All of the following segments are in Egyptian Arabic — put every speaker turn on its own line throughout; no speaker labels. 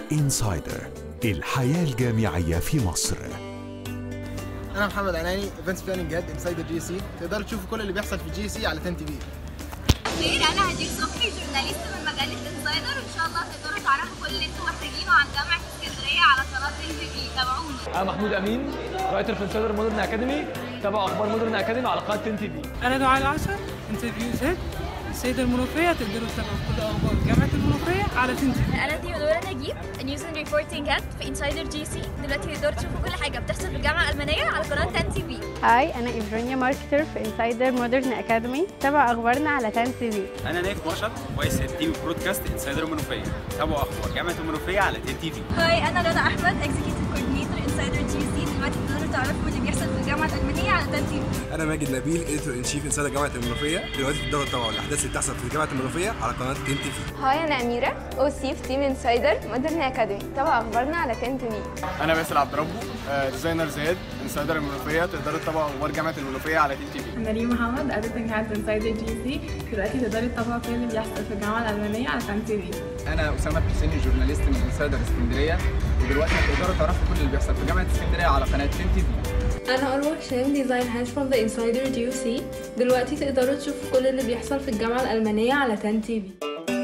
انسايدر الحياة الجامعية في مصر
انا محمد عناني ايفنتس بلاننج هيد انسايدر جي سي تقدروا تشوفوا كل اللي بيحصل في جي سي على 10 تي في
خير انا هدير صبحي جورناليست من مجله انسايدر وان شاء الله تقدروا تعرفوا كل اللي انتم محتاجينه عن جامعه اسكندريه على قناه ان تي في تابعونا
انا محمود امين رايتر في انسايدر مودرن اكاديمي تابع اخبار مودرن اكاديمي على قناه 10 تي في
انا دعاء العسل انترفيو زد السيدة المنوفية تقدروا تتابعوا كل اخبار جامعة المنوفية على تنتي
انا ديودورا نجيب نيوز اند ريبورتنج هيد في انسايدر جي سي دلوقتي تقدروا تشوفوا كل حاجه بتحصل في الجامعه الالمانيه على قناه 10 تي في
هاي انا ايفرونيا ماركتر في انسايدر مودرن اكاديمي تابع اخبارنا على 10 تي في
انا نايف مشط فايس تيم برودكاست انسايدر المنوفيه تابعوا اخبار جامعه المنوفيه على تي تي في
هاي انا رنا احمد اكزيكتيف كوردينيتور انسايدر جي سي دلوقتي تقدروا تعرفوا اللي بيحصل في الجامعه الالمانيه على 10 تي في
انا ماجد نبيل اديتور ان شيف انسايدر جامعه المنوفيه دلوقتي تقدروا تتابعوا الاحداث اللي بتحصل في جامعه المنوفيه على قناه تي تي في
هاي انا اميره او سي في تيم انسايدر مودرن اكاديمي تابع اخبارنا على 10 تي في
انا باسل عبد ربه ديزاينر زياد انسايدر المنوفيه تقدروا تتابعوا اخبار جامعه المنوفيه على 10 تي في
انا ريم محمد اديتنج هيد انسايدر جي سي دلوقتي تقدروا تتابعوا كل اللي بيحصل في الجامعة الألمانية على 10 تي في
انا اسامه الحسيني جورناليست من انسايدر اسكندريه ودلوقتي هتقدروا تعرفوا كل اللي بيحصل في جامعه اسكندريه على قناه 10 تي في
أنا أروى هشام ديزاين هاش فروم ذا انسايدر جي سي دلوقتي تقدروا تشوفوا كل اللي بيحصل في الجامعة الألمانية على 10 تي في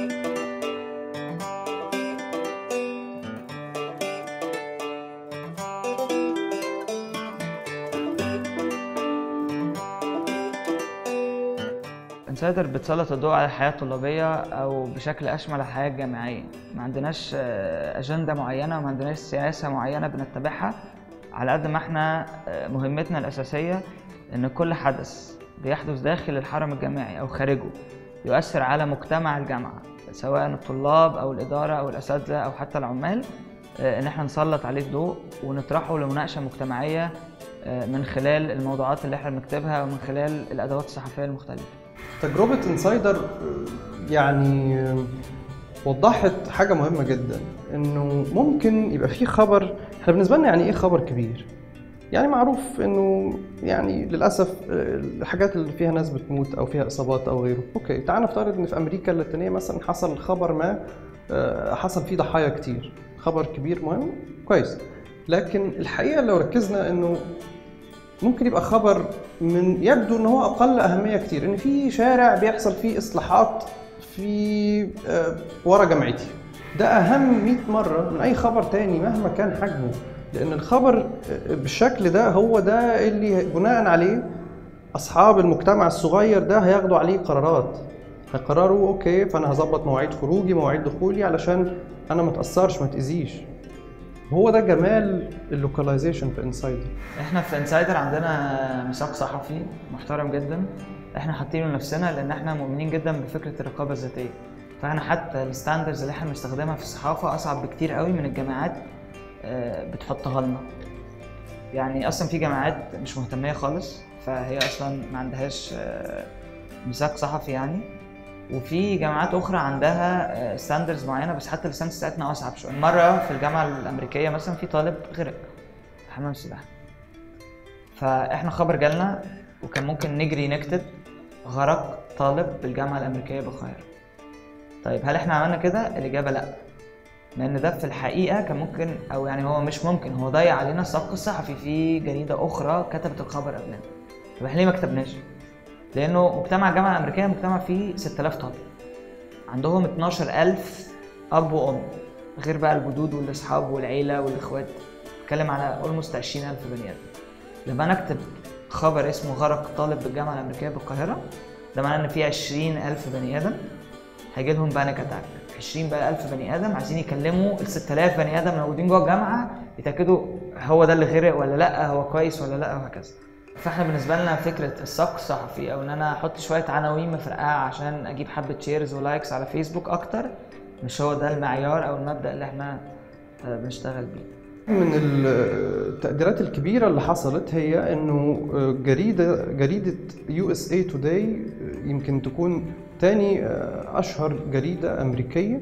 انسايدر بتسلط الضوء على الحياة الطلابية أو بشكل أشمل على الحياة الجامعية ما عندناش آه، أجندة معينة وما عندناش سياسة معينة بنتبعها على قد ما احنا آه، مهمتنا الأساسية إن كل حدث بيحدث داخل الحرم الجامعي أو خارجه يؤثر على مجتمع الجامعة سواء الطلاب أو الإدارة أو الأساتذة أو حتى العمال آه، إن احنا نسلط عليه الضوء ونطرحه لمناقشة مجتمعية آه، من خلال الموضوعات اللي احنا بنكتبها ومن خلال الأدوات الصحفية المختلفة
تجربة انسايدر يعني وضحت حاجة مهمة جدا انه ممكن يبقى في خبر احنا بالنسبة لنا يعني ايه خبر كبير يعني معروف انه يعني للاسف الحاجات اللي فيها ناس بتموت او فيها اصابات او غيره اوكي تعال نفترض ان في امريكا اللاتينيه مثلا حصل خبر ما آه، حصل فيه ضحايا كتير خبر كبير مهم كويس لكن الحقيقه لو ركزنا انه ممكن يبقى خبر من يبدو ان هو اقل اهميه كتير ان في شارع بيحصل فيه اصلاحات في آه، ورا جامعتي ده اهم 100 مره من اي خبر تاني مهما كان حجمه لان الخبر آه، بالشكل ده هو ده اللي بناء عليه اصحاب المجتمع الصغير ده هياخدوا عليه قرارات هيقرروا اوكي فانا هظبط مواعيد خروجي مواعيد دخولي علشان انا ما اتاثرش ما تاذيش هو ده جمال اللوكاليزيشن في انسايدر
احنا في انسايدر عندنا ميثاق صحفي محترم جدا احنا حاطينه لنفسنا لان احنا مؤمنين جدا بفكره الرقابه الذاتيه فاحنا حتى الستاندرز اللي احنا بنستخدمها في الصحافه اصعب بكتير قوي من الجامعات آه، بتحطها لنا يعني اصلا في جامعات مش مهتميه خالص فهي اصلا ما عندهاش آه، ميثاق صحفي يعني وفي جامعات اخرى عندها ستاندرز معينه بس حتى الستاندرز بتاعتنا اصعب شويه مره في الجامعه الامريكيه مثلا في طالب غرق في حمام السباحه فاحنا خبر جالنا وكان ممكن نجري نكتب غرق طالب بالجامعه الامريكيه بالقاهره طيب هل احنا عملنا كده الاجابه لا لان ده في الحقيقه كان ممكن او يعني هو مش ممكن هو ضيع علينا السبق الصحفي في جريده اخرى كتبت الخبر قبلنا طب احنا ليه ما كتبناش لانه مجتمع الجامعه الامريكيه مجتمع فيه 6000 طالب عندهم 12000 اب وام غير بقى الجدود والاصحاب والعيله والاخوات بتكلم على اولموست 20000 بني ادم لما انا اكتب خبر اسمه غرق طالب بالجامعه الامريكيه بالقاهره ده معناه ان في 20000 بني ادم هيجي لهم بانيك اتاك 20 بقى 1000 بني ادم عايزين يكلموا ال 6000 بني ادم موجودين جوه الجامعه يتاكدوا هو ده اللي غرق ولا لا هو كويس ولا لا وهكذا فاحنا بالنسبه لنا فكره السبق الصحفي او ان انا احط شويه عناوين مفرقعه عشان اجيب حبه شيرز ولايكس على فيسبوك اكتر مش هو ده المعيار او المبدا اللي احنا آه، بنشتغل بيه
من التقديرات الكبيرة اللي حصلت هي انه جريدة جريدة يو اس اي توداي يمكن تكون تاني اشهر جريدة امريكية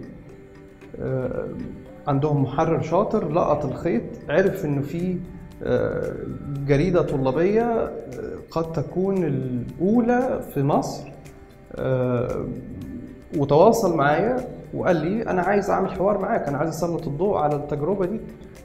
عندهم محرر شاطر لقط الخيط عرف انه في جريدة طلابية قد تكون الأولى في مصر وتواصل معايا وقال لي انا عايز اعمل حوار معاك انا عايز اسلط الضوء على التجربه دي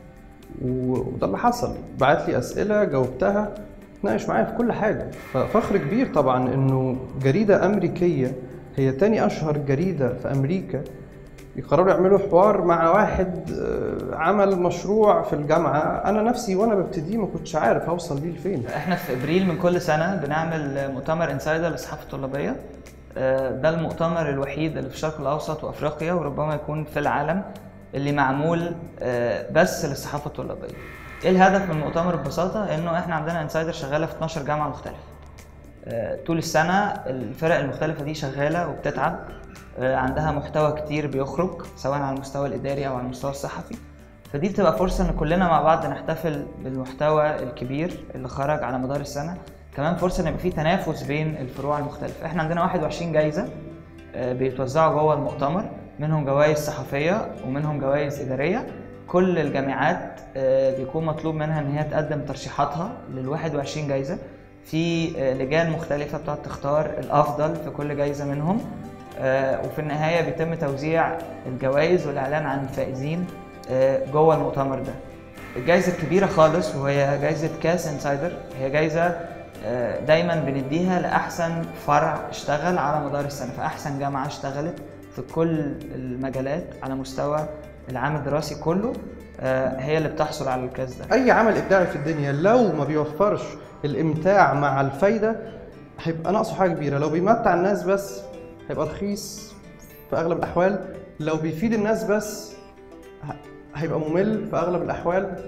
و- وده اللي حصل بعت لي اسئله جاوبتها اتناقش معايا في كل حاجه ففخر كبير طبعا انه جريده امريكيه هي تاني اشهر جريده في امريكا يقرروا يعملوا حوار مع واحد آه، عمل مشروع في الجامعه انا نفسي وانا ببتدي ما كنتش عارف هوصل بيه لفين
احنا في ابريل من كل سنه بنعمل مؤتمر انسايدر للصحافه الطلابيه آه، ده المؤتمر الوحيد اللي في الشرق الاوسط وافريقيا وربما يكون في العالم اللي معمول آه، بس للصحافه الطلابيه ايه الهدف من المؤتمر ببساطه انه احنا عندنا انسايدر شغاله في 12 جامعه مختلفه آه، طول السنه الفرق المختلفه دي شغاله وبتتعب آه، عندها محتوى كتير بيخرج سواء على المستوى الاداري او على المستوى الصحفي فدي بتبقى فرصه ان كلنا مع بعض نحتفل بالمحتوى الكبير اللي خرج على مدار السنه كمان فرصه ان يبقى في تنافس بين الفروع المختلفه احنا عندنا 21 جايزه آه، بيتوزعوا جوه المؤتمر منهم جوائز صحفيه ومنهم جوائز اداريه كل الجامعات آه، بيكون مطلوب منها ان هي تقدم ترشيحاتها لل 21 جايزه في آه، لجان مختلفه بتقعد تختار الافضل في كل جايزه منهم آه، وفي النهايه بيتم توزيع الجوائز والاعلان عن الفائزين آه، جوه المؤتمر ده الجائزه الكبيره خالص وهي جائزه كاس انسايدر هي جائزه آه، دايما بنديها لاحسن فرع اشتغل على مدار السنه فاحسن جامعه اشتغلت في كل المجالات على مستوى العام الدراسي كله آه، هي اللي بتحصل على الكاس ده
اي عمل ابداعي في الدنيا لو ما بيوفرش الامتاع مع الفايده هيبقى ناقصه حاجه كبيره لو بيمتع الناس بس هيبقى رخيص في اغلب الاحوال لو بيفيد الناس بس ه- هيبقى ممل في اغلب الاحوال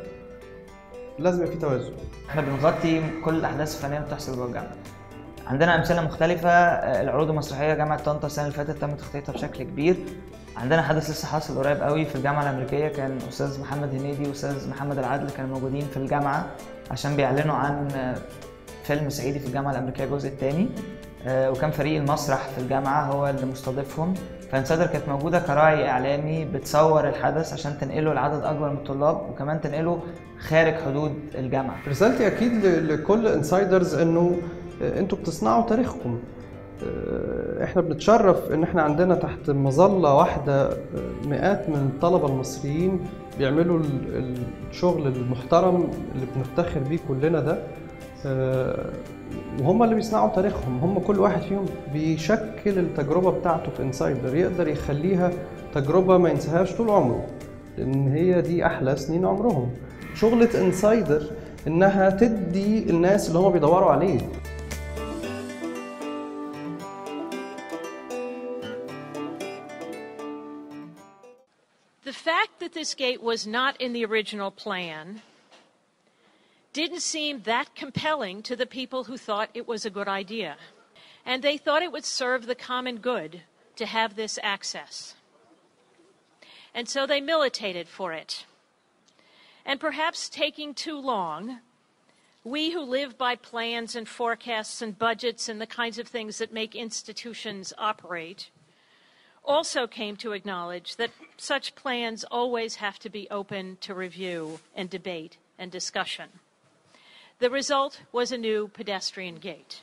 لازم يبقى في توازن
احنا بنغطي كل الاحداث الفنيه اللي بتحصل جوه الجامعه عندنا امثله مختلفه آه، العروض المسرحيه جامعه طنطا السنه اللي فاتت تم تغطيتها بشكل كبير عندنا حدث لسه حاصل قريب قوي في الجامعه الامريكيه كان استاذ محمد هنيدي واستاذ محمد العدل كانوا موجودين في الجامعه عشان بيعلنوا عن آه، فيلم صعيدي في الجامعه الامريكيه الجزء الثاني وكان فريق المسرح في الجامعه هو اللي مستضيفهم فانسايدر كانت موجوده كراعي اعلامي بتصور الحدث عشان تنقله لعدد اكبر من الطلاب وكمان تنقله خارج حدود الجامعه
رسالتي اكيد ل- لكل انسايدرز انه آه، انتوا بتصنعوا تاريخكم آه، احنا بنتشرف ان احنا عندنا تحت مظله واحده آه، مئات من الطلبه المصريين بيعملوا ال- الشغل المحترم اللي بنفتخر بيه كلنا ده آه، وهم اللي بيصنعوا تاريخهم هم كل واحد فيهم بيشكل التجربه بتاعته في انسايدر يقدر يخليها تجربه ما ينساهاش طول عمره لان هي دي احلى سنين عمرهم شغلة انسايدر انها تدي الناس اللي هم بيدوروا عليه
The fact that this gate was not in the original plan didn't seem that compelling to the people who thought it was a good idea. And they thought it would serve the common good to have this access. And so they militated for it. And perhaps taking too long, we who live by plans and forecasts and budgets and the kinds of things that make institutions operate also came to acknowledge that such plans always have to be open to review and debate and discussion. The result was a new pedestrian gate.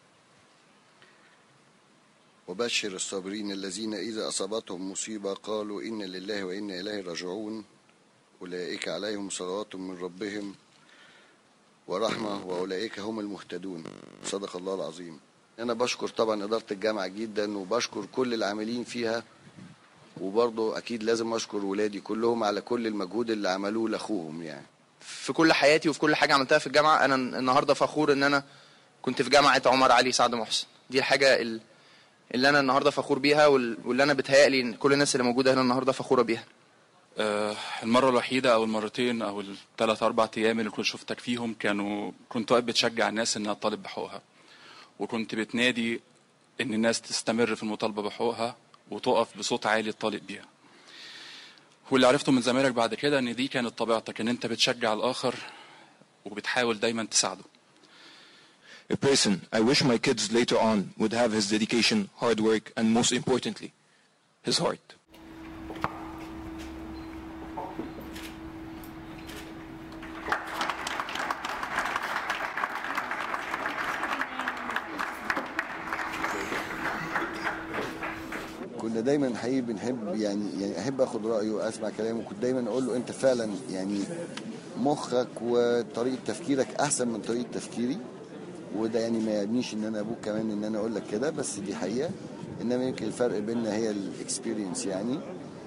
وبشر الصابرين الذين إذا أصابتهم مصيبة قالوا إن لله وإنا إليه راجعون أولئك عليهم صلوات من ربهم ورحمة وأولئك هم المهتدون صدق الله العظيم أنا بشكر طبعا إدارة الجامعة جدا وبشكر كل العاملين فيها وبرضه أكيد لازم أشكر ولادي كلهم على كل المجهود اللي عملوه لأخوهم يعني
في كل حياتي وفي كل حاجه عملتها في الجامعه انا النهارده فخور ان انا كنت في جامعه عمر علي سعد محسن دي الحاجه ال- اللي انا النهارده فخور بيها وال- واللي انا بتهيألي ان كل الناس اللي موجوده هنا النهارده فخوره بيها
آه، المرة الوحيدة أو المرتين أو الثلاث أربع أيام اللي كنت شفتك فيهم كانوا كنت واقف بتشجع الناس إنها تطالب بحقوقها وكنت بتنادي إن الناس تستمر في المطالبة بحقوقها وتقف بصوت عالي تطالب بيها واللي عرفته من زمايلك بعد كده إن دي كانت طبيعتك إن أنت بتشجع الآخر وبتحاول دايما تساعده
A person I wish my kids later on would have his dedication, hard work, and most importantly, his heart.
كنا كنا دايما حقيقي بنحب يعني يعني احب اخد رايه واسمع كلامه كنت دايما اقول له انت فعلا يعني مخك وطريقه تفكيرك احسن من طريقه تفكيري وده يعني ما يعنيش ان انا ابوك كمان ان انا اقول لك كده بس دي حقيقه انما يمكن الفرق بيننا هي الاكسبيرينس يعني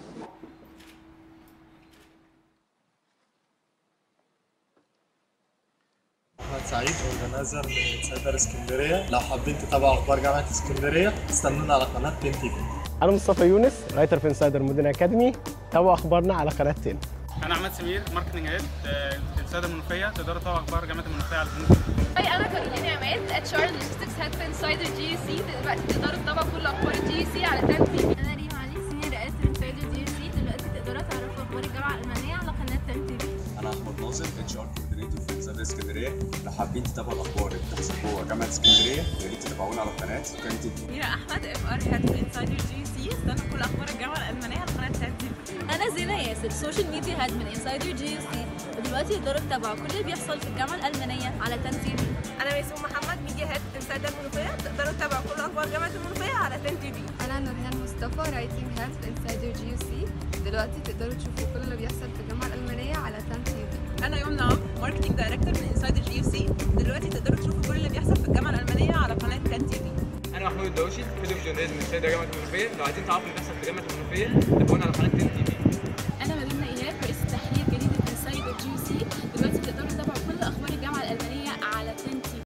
احمد سعيد اورجنايزر لسايبر اسكندريه لو حابين تتابعوا اخبار جامعه اسكندريه استنونا على قناه 10 تي في
انا مصطفى يونس رايتر في انسايدر مدن اكاديمي تابعوا اخبارنا على قناه 10
انا احمد سمير ماركتنج هيد الساده المنوفيه تقدروا تتابعوا اخبار جامعه المنوفيه على قناه
هاي انا كارولين عماد اتش ار لوجيستكس هيد في انسايدر جي سي دلوقتي تقدروا تتابعوا كل اخبار الجي سي على 10 تي في
انا ريم علي سينيور رئاسه انسايدر جي سي دلوقتي تقدروا تعرفوا اخبار الجامعه الالمانيه على قناه 10 تي في
انا احمد ناصر اتش ار كوردينيتور في انسايدر اسكندريه لو حابين تتابعوا الاخبار اللي بتحصل جوه جامعه اسكندريه يا ريت تتابعونا على قناه كان تي في
ميرا احمد ام ار هيد في انسايدر جي سي استنوا كل اخبار الجامعه الالمانيه على قناه 10 تي في
انا زينه ياسر سوشيال ميديا هيد من انسايدر جي سي ودلوقتي تقدروا تتابعوا كل اللي بيحصل في الجامعه الالمانيه على 10 تي في
انا ميسوم محمد ميديا هيد انسايدر المنوفيه تقدروا تتابعوا كل اخبار جامعه المنوفيه على 10 تي في
انا نورهان مصطفى رايتنج هيد في انسايدر جي سي دلوقتي تقدروا تشوفوا كل اللي بيحصل في الجامعه الالمانيه على 10 تي في
انا يمنى عمرو ماركتنج دايركتور من انسايدر جي سي دلوقتي تقدروا تشوفوا كل اللي بيحصل في الجامعه الالمانيه على قناه 10 تي في
انا محمود الدوشي هيد اوف جورناليزم من سيدة جامعه المنوفيه لو عايزين تعرفوا اللي بيحصل في جامعه المنوفيه تابعونا على قناه 10 تي في